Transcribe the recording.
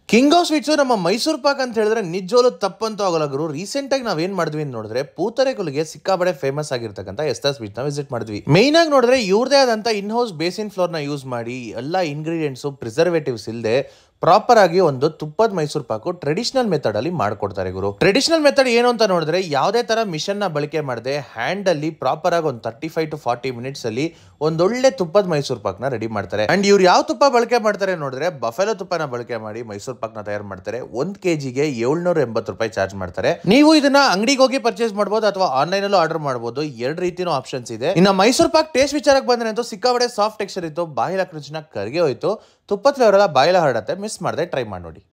king of sweets ನಮ್ಮ ಮೈಸೂರು ಪಾಕ್ ಅಂತ ಹೇಳಿದ್ರೆ ನಿಜವಾಗ್ಲೂ ತಪ್ಪಂತೂ ಆಗಲ್ಲ ಗುರು ರೀಸೆಂಟ್ ಆಗಿ ನಾವೇನ್ ಮಾಡಿದ್ವಿ ಅಂತ ನೋಡಿದ್ರೆ ಪೂತರೆಕುಲಿಗೆ ಸಿಕ್ಕಾಬಡೆ ಫೇಮಸ್ ಆಗಿರ್ತಕ್ಕಂಥ ಎಸ್ತಾ ಸ್ವೀಟ್ ನ ವಿಸಿಟ್ ಮಾಡಿದ್ವಿ ಮೇನ್ ಆಗಿ ನೋಡಿದ್ರೆ ಇವ್ರದೇ ಆದಂತ ಇನ್ ಹೌಸ್ ಬೇಸಿನ್ ಫ್ಲೋರ್ ನ ಯೂಸ್ ಮಾಡಿ ಎಲ್ಲಾ ಇಂಗ್ರೀಡಿಯೆಂಟ್ಸ್ ಪ್ರಿಸರ್ವೇಟಿವ್ಸ್ ಇಲ್ಲದೆ ಪ್ರಾಪರ್ ಆಗಿ ಒಂದು ತುಪ್ಪದ ಮೈಸೂರು ಪಾಕು ಟ್ರೆಡಿಷನಲ್ ಮೆಥಡ್ ಅಲ್ಲಿ ಮಾಡ್ಕೊಡ್ತಾರೆ ಗುರು ಟ್ರೆಡಿಷನಲ್ ಮೆಥಡ್ ಏನು ಅಂತ ನೋಡಿದ್ರೆ ಯಾವುದೇ ತರ ಮಿಷನ್ ನ ಬಳಕೆ ಮಾಡದೆ ಹ್ಯಾಂಡ್ ಅಲ್ಲಿ ಪ್ರಾಪರ್ ಆಗಿ ಒಂದು thirty five to forty minutes ಅಲ್ಲಿ ಒಂದೊಳ್ಳೆ ತುಪ್ಪದ ಮೈಸೂರು ಪಾಕ್ ನ ರೆಡಿ ಮಾಡ್ತಾರೆ ಅಂಡ್ ಇವ್ರು ಯಾವ ತುಪ್ಪ ಬಳಕೆ ಮಾಡ್ತಾರೆ ನೋಡಿದ್ರೆ ಬಫೆಲೋ ತುಪ್ಪನ ಬಳಕೆ ಮಾಡಿ ಮೈಸೂರು ಪಾಕ್ ನ ತಯಾರು ಮಾಡ್ತಾರೆ ಒಂದ್ ಕೆಜಿಗೆ ಏಳ್ನೂರ ಎಂಬತ್ತು ರೂಪಾಯಿ ಚಾರ್ಜ್ ಮಾಡ್ತಾರೆ ನೀವು ಇದನ್ನ ಅಂಗಡಿಗೆ ಹೋಗಿ ಪರ್ಚೇಸ್ ಮಾಡಬಹುದು ಅಥವಾ ಆನ್ಲೈನ್ ಅಲ್ಲೂ ಆರ್ಡರ್ ಮಾಡಬಹುದು ಎರಡು ರೀತಿನೂ ಆಪ್ಷನ್ಸ್ ಇದೆ ಇನ್ನು ಮೈಸೂರು ಪಾಕ್ ಟೇಸ್ಟ್ ವಿಚಾರಕ್ಕೆ ಬಂದ್ರೆ ಅಂತೂ ಸಿಕ್ಕಾಬಡೆ ಸಾಫ್ಟ್ ಟೆಕ್ಸ್ಚರ್ ಇತ್ತು ಬಾಯಿಲ ರುಚಿನ ಕರ್ಗೆ ಹೋಯ್ತು ತುಪ್ಪದ ಫ್ಲೇವರ್ ಎಲ್ಲ ಬಾಯಿಲ ಹರಡತ್ತೆ ಮಿಸ್ ಮಾಡದೆ ಟ್ರೈ ಮಾಡಿ ನೋಡಿ